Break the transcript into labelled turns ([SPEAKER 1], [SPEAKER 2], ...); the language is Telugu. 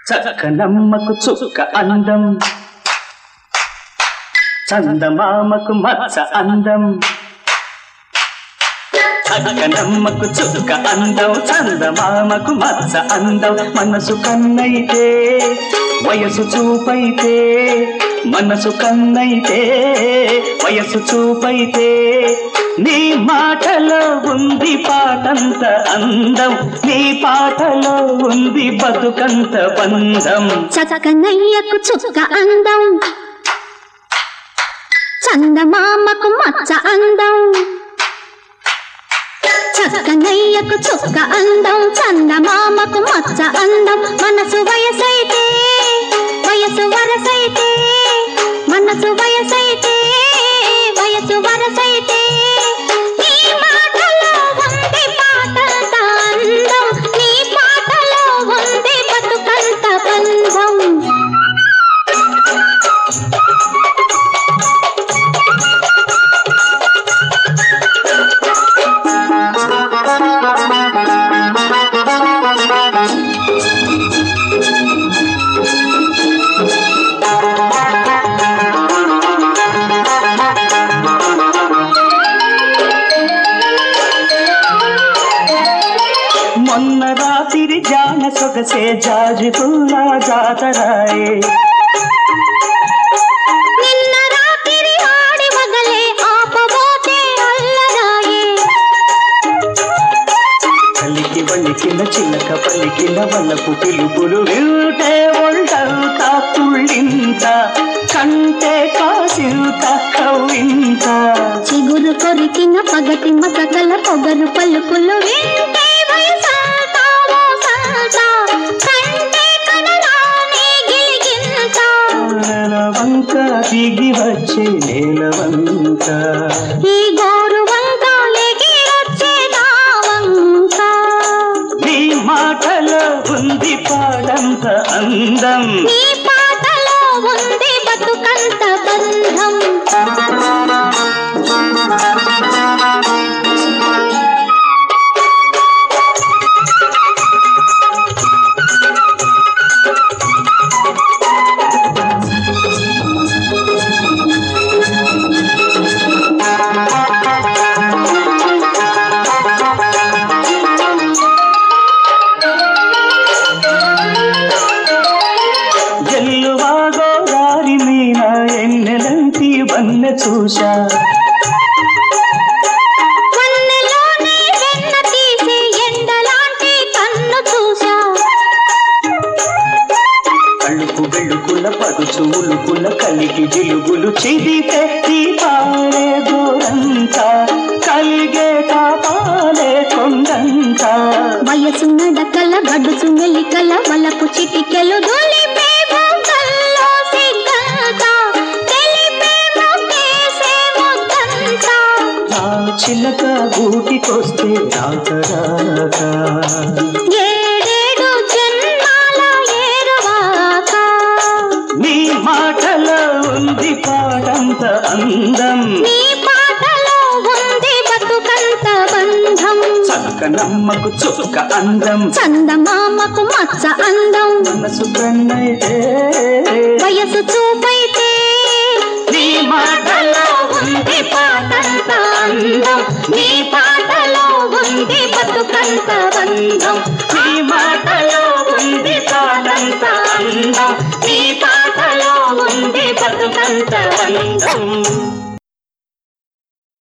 [SPEAKER 1] చక్కనమ్మకు చుక్క అందం చందమామకు మచ్చ అందం చక్కనమ్మకు చుక్క అందం చందమామకు మచ్చ అందం మనసు కన్నైతే వయసు చూపైతే మనసు కన్నైతే వయసు చూపైతే నీ మాటలో ఉంది పాటంత అందం నీ పాటలో ఉంది బతుకంత బంధం
[SPEAKER 2] చక్కనయ్యకు చుక్క అందం చందమామకు మచ్చ అందం చక్కనయ్యకు చుక్క అందం చందమామకు మచ్చ అందం మనసు వయసైతే వయసు వరసైతే మనసు వయసైతే వయసు వరసైతే నీ మాటలో ఉంది పాటంత అందం నీ పాటలో ఉంది బతుకంత బంధం
[SPEAKER 1] మొన్న రాత్రి జాన సొగసే జాజి పుల్ల జాతరాయే
[SPEAKER 2] నిన్న రాత్రి ఆడి వగలే ఆపబోతే అల్లరాయే
[SPEAKER 1] కలికి వణికిన చిలక పలికిన వల్లపు పిలుపులు వింటే ఒళ్ళంతా తుళ్ళింత కంటే కాసింత కవ్వింత
[SPEAKER 2] చిగురు కొరికిన పగటి మసకల పొగరు పలుకులు వింటే వయసంతా మోసంతా కంటే కనరాని గిలిగింత
[SPEAKER 1] నెలవంక దిగి వచ్చే నేలవంక
[SPEAKER 2] ఈ గోరు వంక లెగి వచ్చే దావంక
[SPEAKER 1] నీ మాటలో ఉంది పాడంత అందం
[SPEAKER 2] నీ పాటలో ఉంది బతుకంత బంధం
[SPEAKER 1] జల్లువాగో దారి మీన ఎన్నెలంటి వన్నె చూశా
[SPEAKER 2] వన్నెలోనే వెన్న తీసే ఎండలాంటి కన్ను చూసా
[SPEAKER 1] కళ్ళుకు వెళ్ళుకుల పడుచు ఉలుకుల కలిగి జిలుగులు చిదితే దీపాలే దూరంత కలిగే కాపాలే కొండంత
[SPEAKER 2] వయసు నడకల గడుసు మెలికల వలపు చిటికెలు దొలిపే బొగ్గల్లో సిగ్గంత తెలిపే మొగ్గేసే ముద్దంత
[SPEAKER 1] నా చిలక గూటికొస్తే రాక
[SPEAKER 2] ఏడేడు జన్మాల ఏరువాక
[SPEAKER 1] నీ మాటలో ఉంది పాడంత అందం
[SPEAKER 2] నీ పాటలో ఉంది బతుకంత బంధం
[SPEAKER 1] చక్కనమ్మకు చుక్క అందం
[SPEAKER 2] చందమామకు మచ్చ అందం
[SPEAKER 1] మనసు కన్నైతే
[SPEAKER 2] వయసు చూపైతే
[SPEAKER 1] నీ మాటలో ఉంది
[SPEAKER 2] పాటంత అందం నీ పాటలో ఉంది బతుకంత బంధం
[SPEAKER 1] నీ మాటలో ఉంది పాడంత అందం
[SPEAKER 2] నీ పాటలో ఉంది బతుకంత బంధం